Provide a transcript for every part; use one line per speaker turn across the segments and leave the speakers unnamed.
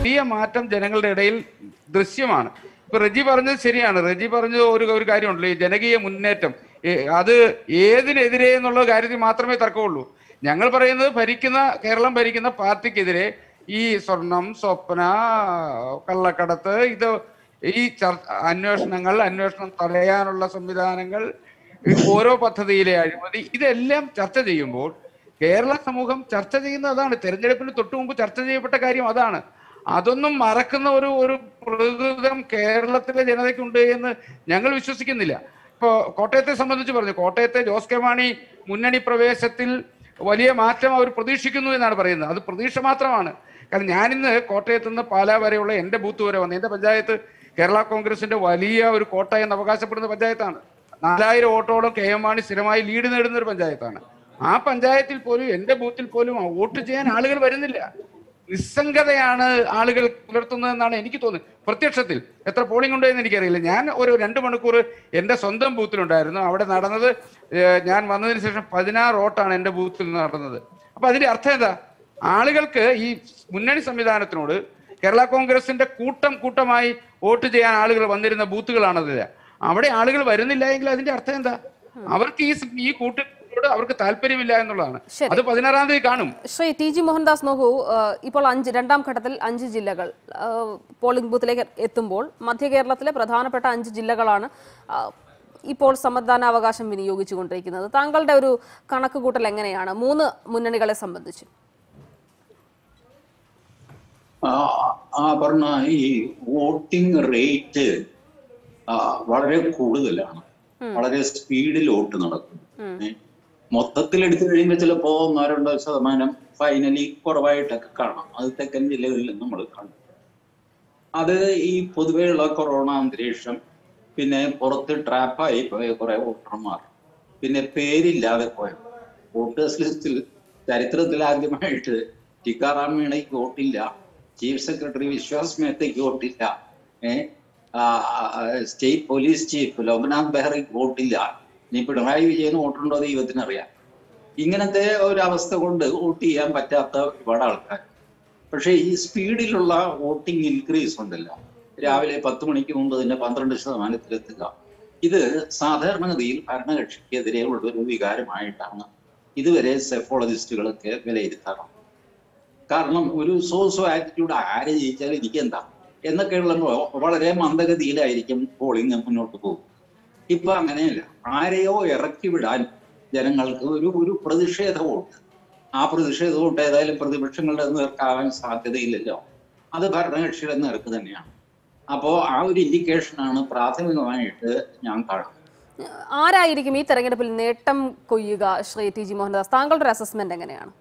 വലിയ മാറ്റം ജനങ്ങളുടെ ഇടയിൽ ദൃശ്യമാണ് ഇപ്പൊ റെജി പറഞ്ഞത് ശരിയാണ് റെജി പറഞ്ഞ ഒരു ഒരു കാര്യമുണ്ടല്ലോ ഈ ജനകീയ മുന്നേറ്റം ഏ, അത് ഏതിനെതിരെ എന്നുള്ള കാര്യത്തിൽ മാത്രമേ തർക്കമുള്ളൂ ഞങ്ങൾ പറയുന്നത് ഭരിക്കുന്ന കേരളം ഭരിക്കുന്ന പാർട്ടിക്കെതിരെ ഈ സ്വർണം സ്വപ്ന കള്ളക്കടത്ത് ഇത് ഈ ചർ- അന്വേഷണങ്ങൾ അന്വേഷണം തടയാനുള്ള സംവിധാനങ്ങൾ ഈ ഓരോ പദ്ധതിയിലെ അഴിമതി ഇതെല്ലാം ചർച്ച ചെയ്യുമ്പോൾ കേരള സമൂഹം ചർച്ച ചെയ്യുന്ന അതാണ് തെരഞ്ഞെടുപ്പിന് തൊട്ടു മുമ്പ് ചർച്ച ചെയ്യപ്പെട്ട കാര്യം അതാണ് അതൊന്നും മറക്കുന്ന ഒരു ഒരു പ്രകൃതം കേരളത്തിലെ ജനതയ്ക്കുണ്ട് എന്ന് ഞങ്ങൾ വിശ്വസിക്കുന്നില്ല ഇപ്പോ കോട്ടയത്തെ സംബന്ധിച്ച് പറഞ്ഞു കോട്ടയത്തെ ജോസ് കെ മാണി മുന്നണി പ്രവേശത്തിൽ വലിയ മാറ്റം അവർ പ്രതീക്ഷിക്കുന്നു എന്നാണ് പറയുന്നത് അത് പ്രതീക്ഷ മാത്രമാണ് കാരണം ഞാനിന്ന് കോട്ടയത്ത് നിന്ന് പാലാ വരെയുള്ള എൻ്റെ ബൂത്ത് വരെ വന്നു എൻ്റെ പഞ്ചായത്ത് കേരള കോൺഗ്രസിന്റെ വലിയ ഒരു കോട്ട എന്ന് അവകാശപ്പെടുന്ന പഞ്ചായത്താണ് നാലായിരം വോട്ടോളം കെ എം മാണി സ്ഥിരമായി ലീഡ് നേടുന്ന ഒരു പഞ്ചായത്താണ് ആ പഞ്ചായത്തിൽ പോലും എൻ്റെ ബൂത്തിൽ പോലും ആ വോട്ട് ചെയ്യാൻ ആളുകൾ വരുന്നില്ല നിസ്സംഗതയാണ് ആളുകൾ പുലർത്തുന്നതെന്നാണ് എനിക്ക് തോന്നുന്നത് പ്രത്യക്ഷത്തിൽ എത്ര പോളിംഗ് ഉണ്ടോ എന്ന് എനിക്കറിയില്ല ഞാൻ ഒരു രണ്ട് മണിക്കൂർ എൻ്റെ സ്വന്തം ബൂത്തിലുണ്ടായിരുന്നു അവിടെ നടന്നത് ഏഹ്, ഞാൻ വന്നതിന് ശേഷം പതിനാറ് വോട്ടാണ് എൻ്റെ ബൂത്തിൽ നടന്നത് അപ്പൊ അതിന്റെ അർത്ഥം എന്താ ആളുകൾക്ക് ഈ മുന്നണി സംവിധാനത്തിനോട് കേരള കോൺഗ്രസിന്റെ കൂട്ടം കൂട്ടമായി വോട്ട് ചെയ്യാൻ ആളുകൾ വന്നിരുന്ന ബൂത്തുകളാണത് അവിടെ ആളുകൾ വരുന്നില്ല എങ്കിൽ അതിന്റെ അർത്ഥം എന്താ അവർക്ക് ഈ സ്- ഈ കൂട്ടത്തോട് അവർക്ക് താല്പര്യമില്ല എന്നുള്ളതാണ്
ശരി.
അത് പതിനാറാം തീയതി കാണും
ശ്രീ ടി ജി മോഹൻദാസ് നോക്കൂ ആ, ഇപ്പോൾ അഞ്ച് രണ്ടാം ഘട്ടത്തിൽ അഞ്ച് ജില്ലകൾ ആ, പോളിംഗ് ബൂത്തിലേക്ക് എത്തുമ്പോൾ മധ്യ കേരളത്തിലെ പ്രധാനപ്പെട്ട അഞ്ച് ജില്ലകളാണ് ആ, ഇപ്പോൾ സമ്മതിദാനാവകാശം വിനിയോഗിച്ചുകൊണ്ടിരിക്കുന്നത് താങ്കളുടെ ഒരു കണക്ക് കൂട്ടൽ എങ്ങനെയാണ് മൂന്ന് മുന്നണികളെ സംബന്ധിച്ച്
ആ ആ പറഞ്ഞ ഈ വോട്ടിംഗ് റേറ്റ് വളരെ കൂടുതലാണ് വളരെ സ്പീഡിൽ വോട്ട് നടക്കും ഏ, മൊത്തത്തിൽ എടുത്തു കഴിയുമ്പോൾ ചിലപ്പോ ഒന്നോ രണ്ടോ ശതമാനം ഫൈനലി കുറവായിട്ടൊക്കെ കാണാം അത് തെക്കൻ ജില്ലകളിൽ നമ്മൾ കാണും അത് ഈ പൊതുവെയുള്ള കൊറോണ അന്തരീക്ഷം പിന്നെ പുറത്ത് ട്രാപ്പായി പോയ കുറെ വോട്ടർമാർ പിന്നെ പേരില്ലാതെ പോയ വോട്ടേഴ്സ് ലിസ്റ്റിൽ ചരിത്രത്തിൽ ആദ്യമായിട്ട് ടിക്കാറാം മീണയ്ക്ക് വോട്ടില്ല ചീഫ് സെക്രട്ടറി വിശ്വാസ് മേത്തയ്ക്ക് വോട്ടില്ല ഏഹ് സ്റ്റേറ്റ് പോലീസ് ചീഫ് ലോക്നാഥ് ബെഹ്റയ്ക്ക് വോട്ടില്ല ഇനി പിണറായി വിജയന് വോട്ടുണ്ടോ ദൈവത്തിനറിയാം ഇങ്ങനത്തെ ഒരു അവസ്ഥ കൊണ്ട് വോട്ട് ചെയ്യാൻ പറ്റാത്ത ഒരുപാട് ആൾക്കാർ പക്ഷേ ഈ സ്പീഡിലുള്ള വോട്ടിംഗ് ഇൻക്രീസ് ഉണ്ടല്ലോ രാവിലെ പത്ത് മണിക്ക് മുമ്പ് തന്നെ പന്ത്രണ്ട് ശതമാനത്തിലെത്തുക ഇത് സാധാരണഗതിയിൽ ഭരണകക്ഷിക്കെതിരെയുള്ള ഒരു വികാരമായിട്ടാണ് ഇതുവരെ സെഫോളജിസ്റ്റുകളൊക്കെ വിലയിരുത്താറ് കാരണം ഒരു സോസോ ആറ്റിറ്റ്യൂഡ് ആര് ജയിച്ചാലും എനിക്ക് എന്താ എന്നൊക്കെയുള്ള വളരെ മന്ദഗതിയിലായിരിക്കും പോളിംഗ് മുന്നോട്ട് പോകും ഇപ്പൊ അങ്ങനെയല്ല ആരെയോ ഇറക്കി വിടാൻ ജനങ്ങൾക്ക് ഒരു ഒരു പ്രതിഷേധ വോട്ട് ആ പ്രതിഷേധ വോട്ട് ഏതായാലും പ്രതിപക്ഷങ്ങളുടെ നേർക്കാവാൻ സാധ്യതയില്ലല്ലോ അത് ഭരണകക്ഷിയുടെ നേർക്ക് തന്നെയാണ് അപ്പോ ആ ഒരു ഇൻഡിക്കേഷനാണ് പ്രാഥമികമായിട്ട് ഞാൻ കാണുന്നത്
ആരായിരിക്കും ഈ തെരഞ്ഞെടുപ്പിൽ നേട്ടം കൊയ്യുക ശ്രീ ടി ജി മോഹൻദാസ് താങ്കളുടെ ഒരു അസസ്മെന്റ് എങ്ങനെയാണ്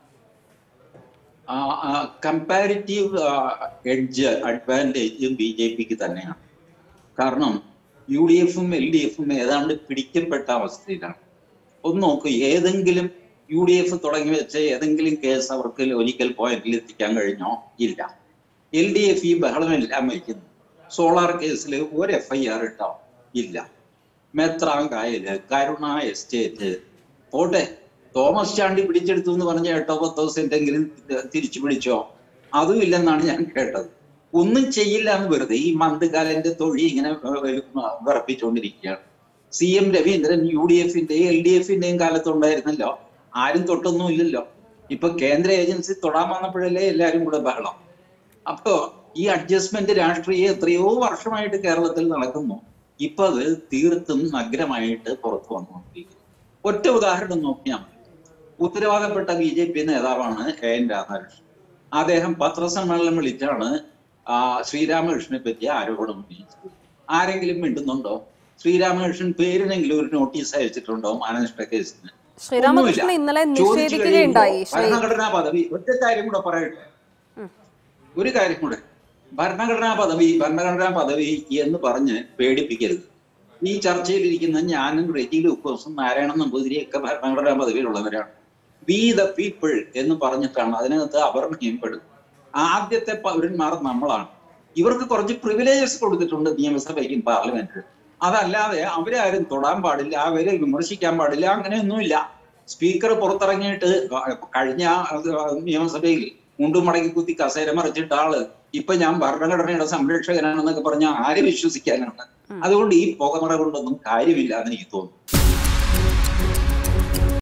comparative edge advantage B J പിക്ക് തന്നെയാണ് കാരണം യു ഡി എഫും എൽ ഡി എഫും ഏതാണ്ട് പിടിക്കപ്പെട്ട അവസ്ഥയിലാണ് ഒന്ന് നോക്കൂ ഏതെങ്കിലും യു ഡി എഫ് തുടങ്ങി വെച്ച ഏതെങ്കിലും കേസ് അവർക്ക് ഒരിക്കൽ പോയിന്റിൽ എത്തിക്കാൻ കഴിഞ്ഞോ ഇല്ല എൽ ഡി എഫ് ഈ ബഹളമെല്ലാം വയ്ക്കുന്നു സോളാർ കേസിൽ ഒരു എഫ് ഐ ആർ ഇട്ടോ ഇല്ല മെത്രാങ്കായല് കരുണ എസ്റ്റേറ്റ് പോട്ടെ തോമസ് ചാണ്ടി പിടിച്ചെടുത്തു എന്ന് പറഞ്ഞ എട്ടോ പത്തോ സെന്റെങ്കിലും തിരിച്ചു പിടിച്ചോ അതും ഇല്ലെന്നാണ് ഞാൻ കേട്ടത് ഒന്നും ചെയ്യില്ല എന്ന് വെറുതെ ഈ മന്ദകാലന്റെ തൊഴി ഇങ്ങനെ വിറപ്പിച്ചുകൊണ്ടിരിക്കുകയാണ് C M Raveendran U D എഫിന്റെയും എൽ ഡി എഫിന്റെയും കാലത്തുണ്ടായിരുന്നല്ലോ ആരും തൊട്ടൊന്നും ഇല്ലല്ലോ ഇപ്പൊ കേന്ദ്ര ഏജൻസി തൊടാൻ വന്നപ്പോഴല്ലേ എല്ലാരും കൂടെ ബഹളം അപ്പോ ഈ അഡ്ജസ്റ്റ്മെന്റ് രാഷ്ട്രീയം എത്രയോ വർഷമായിട്ട് കേരളത്തിൽ നടക്കുന്നു ഇപ്പൊ അത് തീർത്തും നഗ്നമായിട്ട് പുറത്തു വന്നുകൊണ്ടിരിക്കുന്നു ഒറ്റ ഉദാഹരണം നോക്കിയാൽ മതി ഉത്തരവാദപ്പെട്ട ബി ജെ പി നേതാവാണ് എ എൻ രാധാകൃഷ്ണൻ അദ്ദേഹം പത്രസമ്മേളനം വിളിച്ചാണ് ആ ശ്രീരാമകൃഷ്ണനെ പറ്റി ആരോപണം ഉന്നയിച്ചത് ആരെങ്കിലും മിണ്ടുന്നുണ്ടോ ശ്രീരാമകൃഷ്ണൻ പേരിനെങ്കിലും ഒരു നോട്ടീസ് അയച്ചിട്ടുണ്ടോ മാനനഷ്ട കേസിന്
ശ്രീരാമകൃഷ്ണൻ
ഒന്നുമില്ല.
ഇന്നലെ
ചോദിച്ചു
നിഷേധിക്കുകയുണ്ടായി
കഴിയുമ്പോൾ
ശ്രീ
ഭരണഘടനാ പദവി ഒറ്റ കാര്യം കൂടെ പറയട്ടെ ഒരു കാര്യം കൂടെ ഭരണഘടനാ പദവി ഭരണഘടനാ പദവി എന്ന് പറഞ്ഞ് പേടിപ്പിക്കരുത് ഈ ചർച്ചയിലിരിക്കുന്ന ഞാനും റെജി ലൂക്കോസും നാരായണൻ നമ്പൂതിരിയൊക്കെ ഭരണഘടനാ പദവിയിലുള്ളവരാണ് വി ദ പീപ്പിൾ എന്ന് പറഞ്ഞിട്ടാണ് അതിനകത്ത് അവർ നിയമപ്പെടുന്നത് ആദ്യത്തെ പൗരന്മാർ നമ്മളാണ് ഇവർക്ക് കുറച്ച് പ്രിവിലേജസ് കൊടുത്തിട്ടുണ്ട് നിയമസഭയ്ക്കും പാർലമെന്റിലും അതല്ലാതെ അവരാരും തൊടാൻ പാടില്ല അവരെ വിമർശിക്കാൻ പാടില്ല അങ്ങനെയൊന്നുമില്ല സ്പീക്കർ പുറത്തിറങ്ങിയിട്ട് കഴിഞ്ഞ നിയമസഭയിൽ മുണ്ടും മടക്കി കുത്തി കസേര മറിച്ചിട്ട ആള് ഇപ്പൊ ഞാൻ ഭരണഘടനയുടെ സംരക്ഷകനാണെന്നൊക്കെ പറഞ്ഞാൽ ആരെ വിശ്വസിക്കാനാണ് അതുകൊണ്ട് ഈ പുകമറ കൊണ്ടൊന്നും കാര്യമില്ല എന്ന് എനിക്ക് തോന്നുന്നു